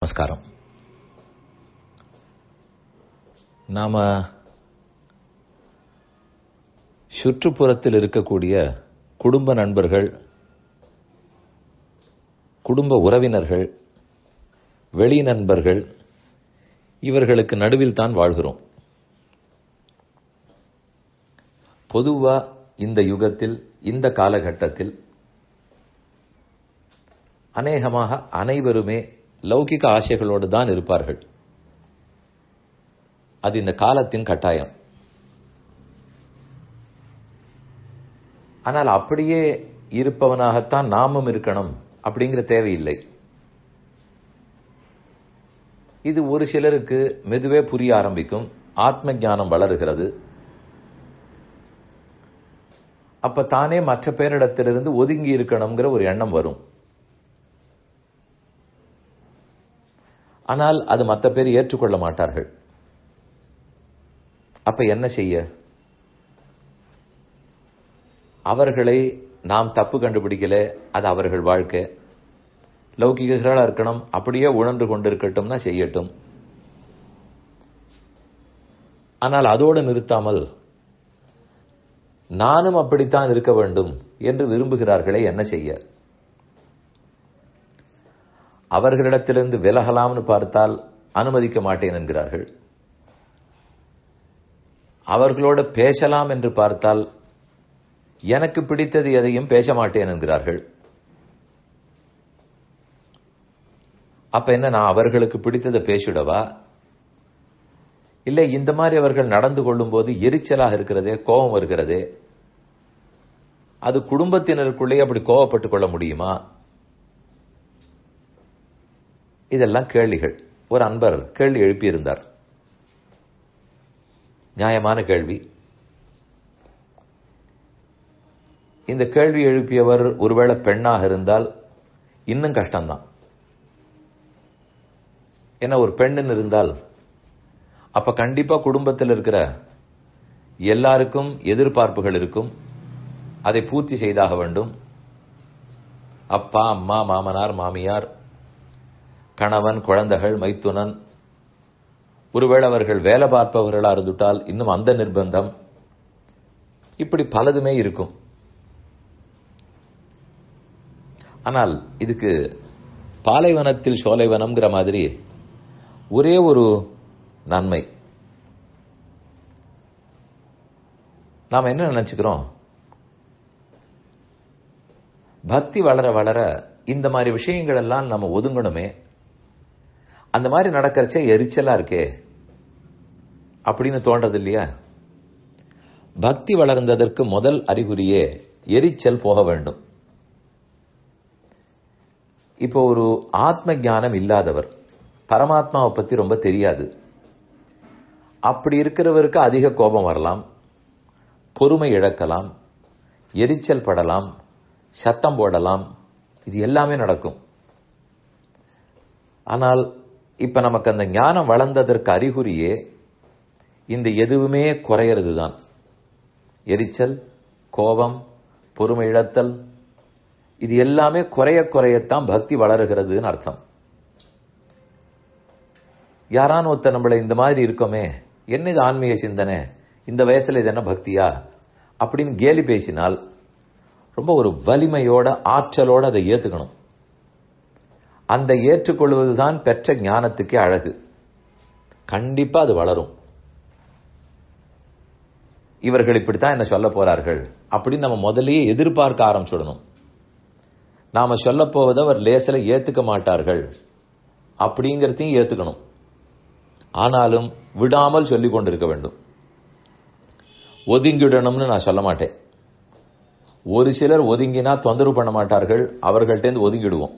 நமஸ்காரம் நாம சுற்றுப்புறத்தில் இருக்கக்கூடிய குடும்ப நண்பர்கள் குடும்ப உறவினர்கள் வெளி நண்பர்கள் இவர்களுக்கு நடுவில் தான் வாழ்கிறோம் பொதுவா இந்த யுகத்தில் இந்த காலகட்டத்தில் அநேகமாக அனைவருமே லௌகிக ஆசைகளோடு தான் இருப்பார்கள் அது இந்த காலத்தின் கட்டாயம் ஆனால் அப்படியே இருப்பவனாகத்தான் நாமும் இருக்கணும் அப்படிங்கிற தேவையில்லை இது ஒரு சிலருக்கு மெதுவே புரிய ஆரம்பிக்கும் ஆத்ம ஞானம் வளருகிறது அப்ப தானே மற்ற பேரிடத்திலிருந்து ஒதுங்கி இருக்கணுங்கிற ஒரு எண்ணம் வரும் ஆனால் அது மற்ற பேர் ஏற்றுக்கொள்ள மாட்டார்கள் அப்ப என்ன செய்ய அவர்களை நாம் தப்பு கண்டுபிடிக்கல அது அவர்கள் வாழ்க்கை லௌகிகர்களா இருக்கணும் அப்படியே உணர்ந்து கொண்டிருக்கட்டும்னா செய்யட்டும் ஆனால் அதோடு நிறுத்தாமல் நானும் அப்படித்தான் இருக்க வேண்டும் என்று விரும்புகிறார்களே என்ன செய்ய அவர்களிடத்திலிருந்து விலகலாம்னு பார்த்தால் அனுமதிக்க மாட்டேன் என்கிறார்கள் அவர்களோட பேசலாம் என்று பார்த்தால் எனக்கு பிடித்தது எதையும் பேச மாட்டேன் என்கிறார்கள் அப்ப என்ன நான் அவர்களுக்கு பிடித்ததை பேசிடவா இல்லை இந்த மாதிரி அவர்கள் நடந்து கொள்ளும் போது எரிச்சலாக இருக்கிறதே கோபம் வருகிறதே அது குடும்பத்தினருக்குள்ளே அப்படி கோவப்பட்டுக் கொள்ள முடியுமா இதெல்லாம் கேள்விகள் ஒரு அன்பர் கேள்வி எழுப்பியிருந்தார் நியாயமான கேள்வி இந்த கேள்வி எழுப்பியவர் ஒருவேளை பெண்ணாக இருந்தால் இன்னும் கஷ்டம்தான் ஏன்னா ஒரு பெண்ணுன்னு இருந்தால் அப்ப கண்டிப்பா குடும்பத்தில் இருக்கிற எல்லாருக்கும் எதிர்பார்ப்புகள் இருக்கும் அதை பூர்த்தி செய்தாக வேண்டும் அப்பா அம்மா மாமனார் மாமியார் கணவன் குழந்தைகள் மைத்துனன் ஒருவேளை அவர்கள் வேலை பார்ப்பவர்களா இருந்துட்டால் இன்னும் அந்த நிர்பந்தம் இப்படி பலதுமே இருக்கும் ஆனால் இதுக்கு பாலைவனத்தில் சோலைவனம்ங்கிற மாதிரி ஒரே ஒரு நன்மை நாம் என்ன நினைச்சுக்கிறோம் பக்தி வளர வளர இந்த மாதிரி விஷயங்கள் எல்லாம் நம்ம ஒதுங்கணுமே அந்த மாதிரி நடக்கிறச்சே எரிச்சலா இருக்கே அப்படின்னு தோன்றது இல்லையா பக்தி வளர்ந்ததற்கு முதல் அறிகுறியே எரிச்சல் போக வேண்டும் இப்போ ஒரு ஆத்ம ஞானம் இல்லாதவர் பரமாத்மாவை பத்தி ரொம்ப தெரியாது அப்படி இருக்கிறவருக்கு அதிக கோபம் வரலாம் பொறுமை இழக்கலாம் எரிச்சல் படலாம் சத்தம் போடலாம் இது எல்லாமே நடக்கும் ஆனால் இப்ப நமக்கு அந்த ஞானம் வளர்ந்ததற்கு அறிகுறியே இந்த எதுவுமே குறையிறது தான் எரிச்சல் கோபம் பொறுமை இழத்தல் இது எல்லாமே குறைய குறையத்தான் பக்தி வளருகிறதுன்னு அர்த்தம் யாரான ஒருத்தர் நம்மள இந்த மாதிரி இருக்கோமே என்ன இது ஆன்மீக சிந்தனை இந்த வயசுல இது என்ன பக்தியா அப்படின்னு கேலி பேசினால் ரொம்ப ஒரு வலிமையோட ஆற்றலோட அதை ஏத்துக்கணும் அந்த ஏற்றுக்கொள்வதுதான் பெற்ற ஞானத்துக்கே அழகு கண்டிப்பா அது வளரும் இவர்கள் இப்படித்தான் என்ன சொல்ல போறார்கள் அப்படின்னு நம்ம முதல்லயே எதிர்பார்க்க ஆரம்பிச்சுடணும் நாம சொல்ல போவதை அவர் லேசில ஏத்துக்க மாட்டார்கள் அப்படிங்கறதையும் ஏத்துக்கணும் ஆனாலும் விடாமல் சொல்லிக் கொண்டிருக்க வேண்டும் ஒதுங்கிடணும்னு நான் சொல்ல மாட்டேன் ஒரு சிலர் ஒதுங்கினா தொந்தரவு பண்ண மாட்டார்கள் அவர்கள்ட்டேருந்து ஒதுங்கிடுவோம்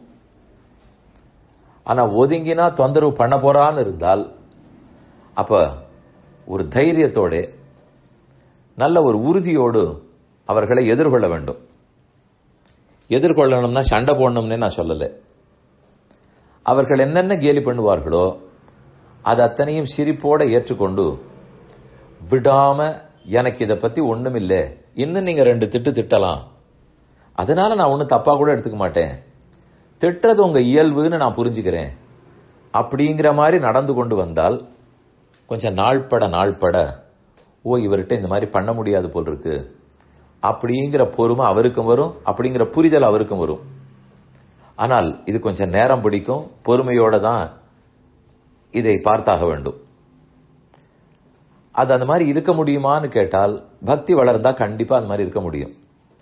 ஆனா ஒதுங்கினா தொந்தரவு பண்ண போறான்னு இருந்தால் அப்ப ஒரு தைரியத்தோட நல்ல ஒரு உறுதியோடு அவர்களை எதிர்கொள்ள வேண்டும் எதிர்கொள்ளணும்னா சண்டை போடணும்னே நான் சொல்லல அவர்கள் என்னென்ன கேலி பண்ணுவார்களோ அது அத்தனையும் சிரிப்போட ஏற்றுக்கொண்டு விடாம எனக்கு இதை பத்தி ஒண்ணும் இல்ல இன்னும் நீங்க ரெண்டு திட்டு திட்டலாம் அதனால நான் ஒன்னும் தப்பா கூட எடுத்துக்க மாட்டேன் திட்டுறது உங்க இயல்புன்னு நான் புரிஞ்சுக்கிறேன் அப்படிங்கிற மாதிரி நடந்து கொண்டு வந்தால் கொஞ்சம் நாள்பட நாள்பட ஓ இவர்கிட்ட இந்த மாதிரி பண்ண முடியாது போல் இருக்கு அப்படிங்கிற பொறுமை அவருக்கும் வரும் அப்படிங்கிற புரிதல் அவருக்கும் வரும் ஆனால் இது கொஞ்சம் நேரம் பிடிக்கும் பொறுமையோட தான் இதை பார்த்தாக வேண்டும் அது அந்த மாதிரி இருக்க முடியுமான்னு கேட்டால் பக்தி வளர்ந்தா கண்டிப்பா அந்த மாதிரி இருக்க முடியும்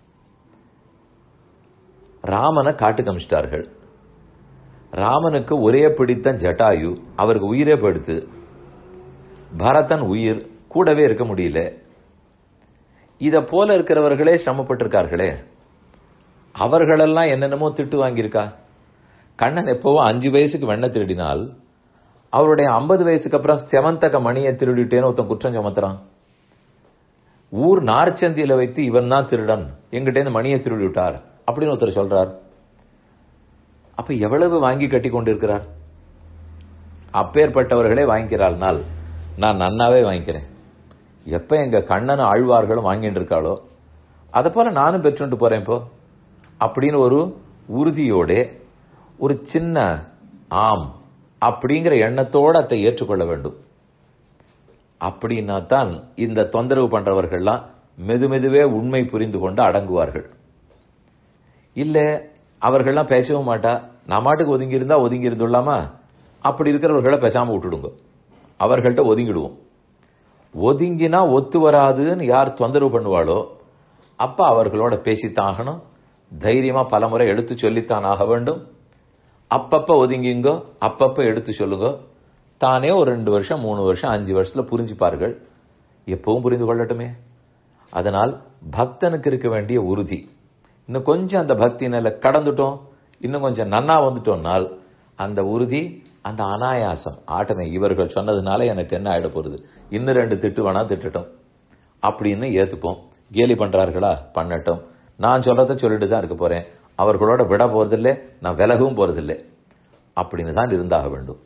ராமனை காட்டு கமிச்சிட்டார்கள் ராமனுக்கு ஒரே பிடித்த ஜட்டாயு அவருக்கு உயிரே படுத்து பரதன் உயிர் கூடவே இருக்க முடியல இத போல இருக்கிறவர்களே சிரமப்பட்டிருக்கார்களே அவர்களெல்லாம் என்னென்னமோ திட்டு வாங்கியிருக்கா கண்ணன் எப்பவோ அஞ்சு வயசுக்கு வெண்ண திருடினால் அவருடைய ஐம்பது வயசுக்கு அப்புறம் செவந்தக மணியை திருடிட்டேன்னு ஒருத்தன் குற்றம் சுமத்துறான் ஊர் நார்ச்சந்தியில வைத்து இவன் தான் திருடன் எங்கிட்ட இந்த மணியை திருடி விட்டார் அப்படின்னு ஒருத்தர் சொல்றார் அப்ப எவ்வளவு வாங்கி கட்டி கொண்டிருக்கிறார் அப்பேற்பட்டவர்களே வாங்கிக்கிறாள்னால் நான் நன்னாவே வாங்கிக்கிறேன் எப்ப எங்க கண்ணன் ஆழ்வார்களும் வாங்கிட்டு இருக்காளோ அதை போல நானும் பெற்றுட்டு போறேன் இப்போ அப்படின்னு ஒரு உறுதியோட ஒரு சின்ன ஆம் அப்படிங்கிற எண்ணத்தோடு அதை ஏற்றுக்கொள்ள வேண்டும் அப்படின்னா தான் இந்த தொந்தரவு பண்றவர்கள்லாம் மெதுமெதுவே உண்மை புரிந்து கொண்டு அடங்குவார்கள் இல்ல அவர்கள்லாம் பேசவும் மாட்டா நான் மாட்டுக்கு ஒதுங்கி இருந்தா ஒதுங்கி இருந்துள்ளாமா அப்படி இருக்கிறவர்களை பேசாம விட்டுடுங்க அவர்கள்ட்ட ஒதுங்கிடுவோம் ஒதுங்கினா ஒத்து வராதுன்னு யார் தொந்தரவு பண்ணுவாளோ அப்ப அவர்களோட பேசித்தான் ஆகணும் தைரியமா பலமுறை எடுத்து சொல்லித்தான் ஆக வேண்டும் அப்பப்ப ஒதுங்கிங்கோ அப்பப்ப எடுத்து சொல்லுங்க தானே ஒரு ரெண்டு வருஷம் மூணு வருஷம் அஞ்சு வருஷத்துல புரிஞ்சுப்பார்கள் எப்பவும் புரிந்து கொள்ளட்டுமே அதனால் பக்தனுக்கு இருக்க வேண்டிய உறுதி இன்னும் கொஞ்சம் அந்த பக்தி நிலை கடந்துட்டோம் இன்னும் கொஞ்சம் நன்னா வந்துட்டோம்னால் அந்த உறுதி அந்த அனாயாசம் ஆட்டமே இவர்கள் சொன்னதுனால எனக்கு என்ன ஆயிட போறது இன்னும் ரெண்டு திட்டு வேணா திட்டட்டும் அப்படின்னு ஏத்துப்போம் கேலி பண்றார்களா பண்ணட்டும் நான் சொல்றத சொல்லிட்டு தான் இருக்க போறேன் அவர்களோட விட போறதில்லை நான் விலகவும் போறதில்லை அப்படின்னு தான் இருந்தாக வேண்டும்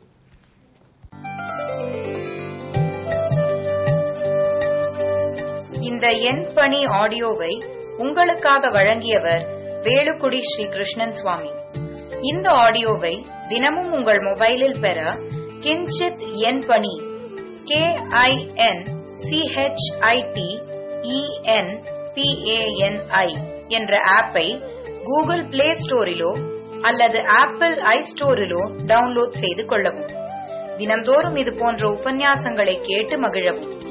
இந்த எண் பணி ஆடியோவை உங்களுக்காக வழங்கியவர் வேலுக்குடி ஸ்ரீ கிருஷ்ணன் சுவாமி இந்த ஆடியோவை தினமும் உங்கள் மொபைலில் பெற கிஞ்சித் எண் பணி கே ஐ என் சிஹெச்ஐடி இஎன் பிஏஎன்ஐ என்ற ஆப்பை கூகுள் பிளே ஸ்டோரிலோ அல்லது ஆப்பிள் ஐ ஸ்டோரிலோ டவுன்லோட் செய்து கொள்ளவும் தினம்தோறும் இது போன்ற உபன்யாசங்களை கேட்டு மகிழவும்